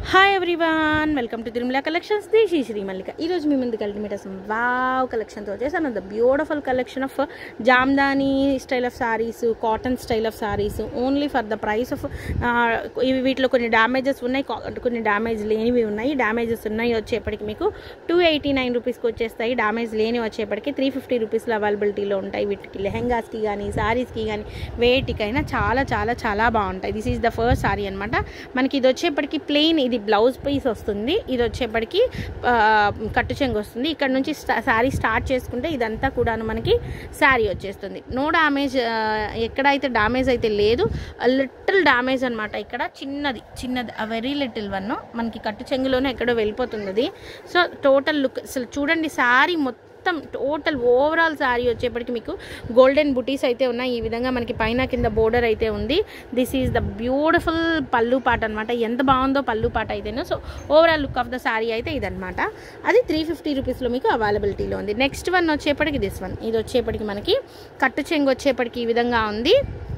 Hi everyone welcome to Tirumala collections the Sri Sri Mallika ఈరోజు మీ ముందుకు అల్టిమేట్ వావ్ కలెక్షన్తో వచ్చేసాను the beautiful collection of Jamdani style of saris cotton style of saris only for the price of ఇవి వీటిలో కొన్ని డ్యామేజెస్ ఉన్నాయి కా- కొన్ని డ్యామేజ్ లేనివి ఉన్నాయి డ్యామేజెస్ ఉన్నాయి వచ్చేప్పటికి మీకు టూ ఎయిటీ నైన్ రూపీస్కి వచ్చేస్తాయి డ్యామేజ్ లేని వచ్చేప్పటికి త్రీ ఫిఫ్టీ రూపీస్లో అవైలబిలిటీలో ఉంటాయి వీటికి లెహెంగాస్కి కానీ సారీస్కి కానీ వేటికైనా చాలా చాలా చాలా బాగుంటాయి this is the first sari అనమాట మనకి ఇది వచ్చేప్పటికి ప్లెయిన్ ఇది బ్లౌజ్ పీస్ వస్తుంది ఇది వచ్చేప్పటికి ఆ, కట్టు చెంగు వస్తుంది ఇక్కడ నుంచి శారీ స్టార్ట్ చేసుకుంటే ఇదంతా కూడాను మనకి శారీ వచ్చేస్తుంది నో డామేజ్ ఎక్కడైతే డామేజ్ అయితే లేదు లిటిల్ డామేజ్ అనమాట ఇక్కడ చిన్నది చిన్నది వెరీ లిటిల్ వన్ మనకి కట్టు చెంగులోనే ఎక్కడో వెళ్ళిపోతుంది అది సో టోటల్ లుక్ అసలు చూడండి శారీ మొత్తం టోటల్ ఓవరాల్ శారీ వచ్చేప్పటికి మీకు గోల్డెన్ బుటీస్ అయితే ఉన్నాయి ఈ విధంగా మనకి పైన కింద బోర్డర్ అయితే ఉంది దిస్ ఈజ్ ద బ్యూటిఫుల్ పళ్ళు పాట అనమాట ఎంత బాగుందో పళ్ళు పాట అయితేనో so overall look of the sari అయితే ఇదనమాట అది త్రీ ఫిఫ్టీ రూపీస్లో మీకు అవైలబిలిటీలో ఉంది నెక్స్ట్ వన్ వచ్చేప్పటికి దిస్ వన్ ఇది వచ్చేప్పటికి మనకి కట్టు చెంగు వచ్చేప్పటికి ఈ విధంగా ఉంది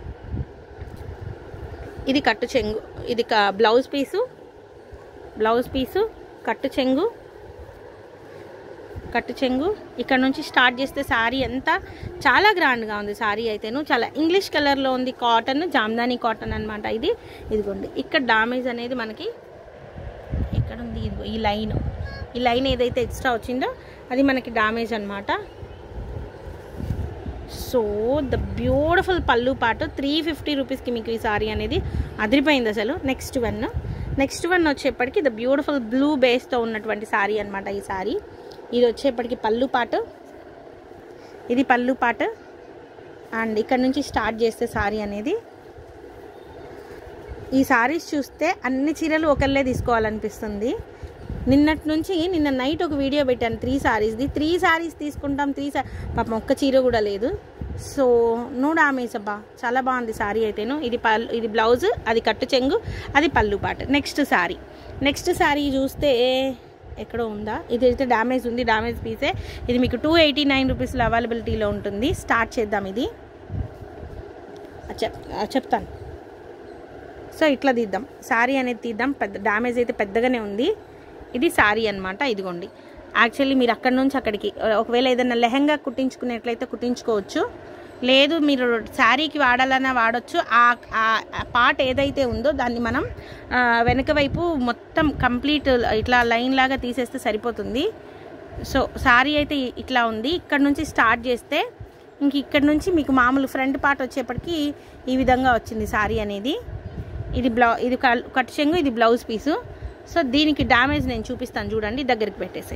ఇది కట్టు చెంగు ఇది క- బ్లౌజ్ పీసు బ్లౌజ్ పీసు కట్టు చెంగు కట్టు చెంగు ఇక్కడ నుంచి స్టార్ట్ చేస్తే శారీ అంతా చాలా గ్రాండ్గా ఉంది శారీ అయితేను చాలా ఇంగ్లీష్ కలర్లో ఉంది కాటన్ జామ్దాని కాటన్ అనమాట ఇది ఇదిగోండి ఇక్కడ డామేజ్ అనేది మనకి ఎక్కడ ఉంది ఇదిగో ఈ లైన్ ఈ లైన్ ఏదైతే ఎక్స్ట్రా వచ్చిందో అది మనకి డామేజ్ అనమాట సో ద బ్యూటిఫుల్ పళ్ళు పాటు త్రీ ఫిఫ్టీ రూపీస్కి మీకు ఈ సారీ అనేది అదిరిపోయింది అసలు నెక్స్ట్ వన్ నెక్స్ట్ వన్ వచ్చేప్పటికి ద బ్యూటిఫుల్ బ్లూ బేస్తో ఉన్నటువంటి సారీ అనమాట ఈ సారీ ఇది వచ్చేప్పటికి పళ్ళు పాటు ఇది పళ్ళు పాటు అండ్ ఇక్కడ నుంచి స్టార్ట్ చేస్తే సారీ అనేది ఈ సారీస్ చూస్తే అన్ని చీరలు ఒకళ్ళే తీసుకోవాలనిపిస్తుంది నిన్నటి నుంచి నిన్న నైట్ ఒక వీడియో పెట్టాను త్రీ సారీస్ది త్రీ సారీస్ తీసుకుంటాం త్రీ సా పాపం ఒక్క చీర కూడా లేదు సో నో డామేజ్ అబ్బా చాలా బాగుంది సారీ అయితేను ఇది పల్ ఇది బ్లౌజ్ అది కట్టు చెంగు అది పళ్ళు పాట నెక్స్ట్ సారీ నెక్స్ట్ సారీ చూస్తే ఎక్కడో ఉందా ఇది అయితే డ్యామేజ్ ఉంది డ్యామేజ్ పీసే ఇది మీకు టూ ఎయిటీ నైన్ రూపీస్లో అవైలబిలిటీలో ఉంటుంది స్టార్ట్ చేద్దాం ఇది ఆ చెప్ ఆ చెప్తాను సో ఇట్లా తీద్దాం శారీ అనేది తీద్దాం పెద్ద డ్యామేజ్ అయితే పెద్దగానే ఉంది ఇది శారీ అనమాట ఇదిగోండి యాక్చువల్లీ మీరు అక్కడ నుంచి అక్కడికి ఒకవేళ ఏదైనా లెహంగా కుట్టించుకునేట్లయితే కుట్టించుకోవచ్చు లేదు మీరు శారీకి వాడాలన్నా వాడచ్చు ఆ ఆ పార్ట్ ఏదైతే ఉందో దాన్ని మనం ఆ, వెనక వైపు మొత్తం కంప్లీట్ ఇట్లా లైన్ లాగా తీసేస్తే సరిపోతుంది సో శారీ అయితే ఇట్లా ఉంది ఇక్కడ నుంచి స్టార్ట్ చేస్తే ఇంక ఇక్కడ నుంచి మీకు మామూలు ఫ్రంట్ పార్ట్ వచ్చేప్పటికి ఈ విధంగా వచ్చింది శారీ అనేది ఇది బ్లౌ ఇది కల్- కట్ చెంగు ఇది బ్లౌజ్ పీసు సో దీనికి డ్యామేజ్ నేను చూపిస్తాను చూడండి దగ్గరికి పెట్టేసే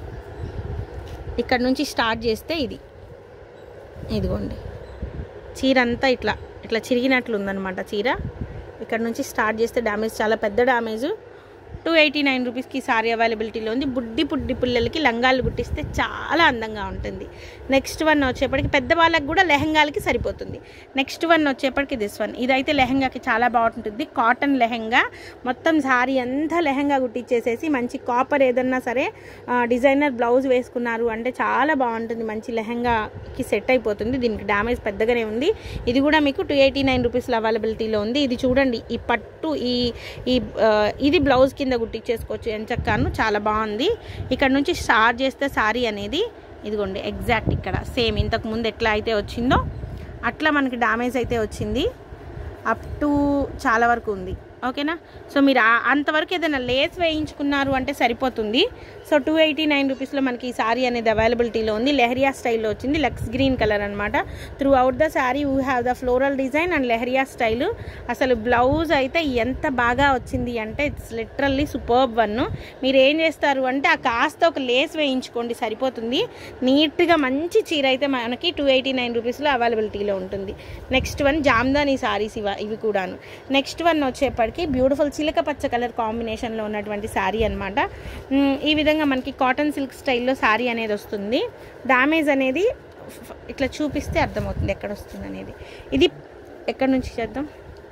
ఇక్కడ నుంచి స్టార్ట్ చేస్తే ఇది ఇదిగోండి చీర అంతా ఇట్లా ఇట్లా చిరిగినట్లు ఉందన్నమాట చీర ఇక్కడ నుంచి స్టార్ట్ చేస్తే డ్యామేజ్ చాలా పెద్ద డ్యామేజ్ టూ ఎయిటీ నైన్ రూపీస్కి సారీ అవైలబిలిటీలో ఉంది బుడ్డి బుడ్డి పిల్లలకి లంగాలు కుట్టిస్తే చాలా అందంగా ఉంటుంది నెక్స్ట్ వన్ వచ్చేప్పటికి పెద్ద వాళ్ళకి కూడా లెహంగాలకి సరిపోతుంది నెక్స్ట్ వన్ వచ్చేప్పటికి దిస్ వన్ ఇదైతే లెహంగాకి చాలా బాగుంటుంది కాటన్ లెహంగా మొత్తం సారీ అంతా లెహంగా కుట్టించేసేసి మంచి కాపర్ ఏదన్నా సరే ఆ, డిజైనర్ బ్లౌజ్ వేసుకున్నారు అంటే చాలా బాగుంటుంది మంచి లెహంగాకి సెట్ అయిపోతుంది దీనికి డ్యామేజ్ పెద్దగానే ఉంది ఇది కూడా మీకు టూ ఎయిటీ నైన్ రూపీస్లో అవైలబిలిటీలో ఉంది ఇది చూడండి ఈ పట్టు ఈ ఈ ఆ, ఇది బ్లౌజ్ కింద కుట్టించేసుకోవచ్చు ఎంచక్కాను చాలా బాగుంది ఇక్కడ నుంచి స్టార్ట్ చేస్తే సారీ అనేది ఇదిగోండి ఎగ్జాక్ట్ ఇక్కడ సేమ్ ఇంతకు ముందు ఎట్లా అయితే వచ్చిందో అట్లా మనకి డ్యామేజ్ అయితే వచ్చింది అప్ టు చాలా వరకు ఉంది ఓకేనా సో మీరు ఆ- అంతవరకు ఏదైనా లేస్ వేయించుకున్నారు అంటే సరిపోతుంది సో టూ ఎయిటీ నైన్ రూపీస్లో మనకి ఈ సారీ అనేది అవైలబిలిటీలో ఉంది లెహరియా స్టైల్లో వచ్చింది లక్స్ గ్రీన్ కలర్ అనమాట throughout the sari you have the floral design and leheriya style అసలు బ్లౌజ్ అయితే ఎంత బాగా వచ్చింది అంటే ఇట్స్ లిటరల్లీ సూపర్బ్ వన్ మీరు ఏం చేస్తారు అంటే ఆ కాస్త ఒక లేస్ వేయించుకోండి సరిపోతుంది నీట్గా మంచి చీర అయితే మనకి టూ ఎయిటీ నైన్ రూపీస్లో అవైలబిలిటీలో ఉంటుంది నెక్స్ట్ వన్ జామ్దాని సారీస్ ఇవ ఇవి కూడాను నెక్స్ట్ వన్ వచ్చేప్పటికి బ్యూటిఫుల్ చిలక పచ్చ కలర్ కాంబినేషన్లో ఉన్నటువంటి శారీ అనమాట ఈ విధంగా మనకి కాటన్ సిల్క్ స్టైల్లో శారీ అనేది వస్తుంది డ్యామేజ్ అనేది ఫ్- ఇట్లా చూపిస్తే అర్థమవుతుంది ఎక్కడ వస్తుంది అనేది ఇది ఎక్కడి నుంచి చేద్దాం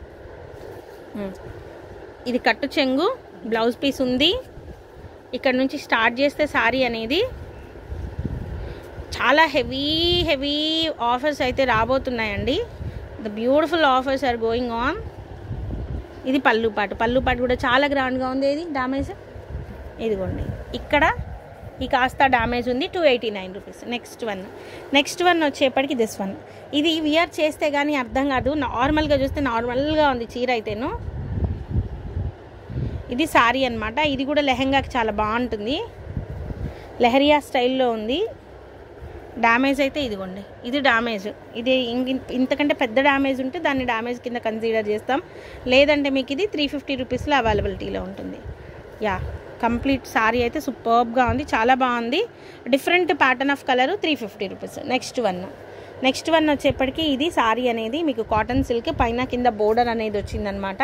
ఉమ్. ఇది కట్టు చెంగు బ్లౌజ్ పీస్ ఉంది ఇక్కడ నుంచి స్టార్ట్ చేస్తే శారీ అనేది చాలా హెవీ హెవీ ఆఫర్స్ అయితే రాబోతున్నాయండి the beautiful offers are going on ఇది పళ్ళు పాటు పళ్ళు పాటు కూడా చాలా గ్రాండ్గా ఉంది ఇది డామేజ్ ఇదిగోండి ఇక్కడ ఈ కాస్త డామేజ్ ఉంది two eighty nine rupees next one next one వచ్చేప్పటికి దిస్ వన్ ఇది వియర్ చేస్తే కానీ అర్థం కాదు నార్మల్గా చూస్తే నార్మల్గా ఉంది చీర అయితేను ఇది సారీ అన్నమాట ఇది కూడా లెహంగాకి చాలా బాగుంటుంది లెహరియా స్టైల్లో ఉంది డ్యామేజ్ అయితే ఇదిగోండి ఇది డ్యామేజ్ ఇది ఇంక- ఇంతకంటే పెద్ద డ్యామేజ్ ఉంటే దాన్ని డ్యామేజ్ కింద కన్సిడర్ చేస్తాం లేదంటే మీకు ఇది త్రీ ఫిఫ్టీ రూపీస్లో అవైలబిలిటీలో ఉంటుంది యా కంప్లీట్ సారీ అయితే సూపర్బ్గా ఉంది చాలా బాగుంది different pattern of colour three fifty rupees next one next one వచ్చేప్పటికి ఇది సారీ అనేది మీకు కాటన్ సిల్క్ పైన కింద బోర్డర్ అనేది వచ్చిందనమాట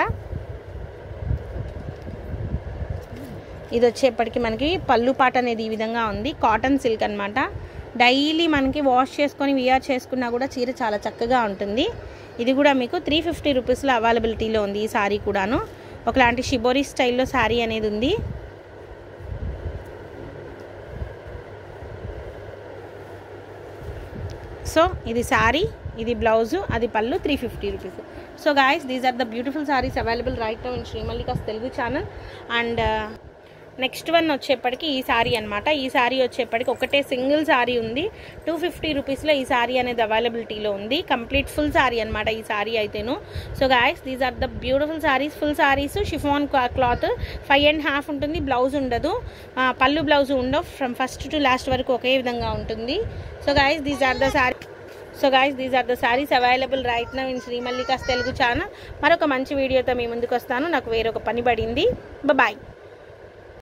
ఇది వచ్చేప్పటికి మనకి పళ్ళు పాట అనేది ఈ విధంగా ఉంది కాటన్ సిల్క్ అనమాట డైలీ మనకి వాష్ చేసుకొని వియర్ చేసుకున్నా కూడా చీర చాలా చక్కగా ఉంటుంది ఇది కూడా మీకు త్రీ ఫిఫ్టీ రూపీస్లో అవైలబిలిటీలో ఉంది ఈ సారీ కూడాను ఒకలాంటి షిబోరి స్టైల్లో శారీ అనేది ఉంది సో ఇది శారీ ఇది బ్లౌజు అది పళ్ళు three fifty rupees so guys these are the beautiful saris available right now in Sri Mallika's Telugu channel and next one వచ్చేప్పటికి ఈ సారీ అనమాట ఈ సారీ వచ్చేప్పటికి ఒకటే సింగిల్ సారీ ఉంది టూ ఫిఫ్టీ రూపీస్లో ఈ సారీ అనేది అవైలబిలిటీలో ఉంది కంప్లీట్ ఫుల్ సారీ అనమాట ఈ సారీ అయితేను so guys these are the beautiful saris full saris chiffon cloth five and half ఉంటుంది బ్లౌజ్ ఉండదు ఆ, పళ్ళు బ్లౌజ్ ఉండవు ఫ్రమ్ ఫస్ట్ టు లాస్ట్ వరకు ఒకే విధంగా ఉంటుంది so guys these are the sorry so guys these are the saris available right now in Sri Mallika's Telugu channel మరొక మంచి వీడియోతో మీ ముందుకు వస్తాను నాకు వేరొక పని పడింది బాయ్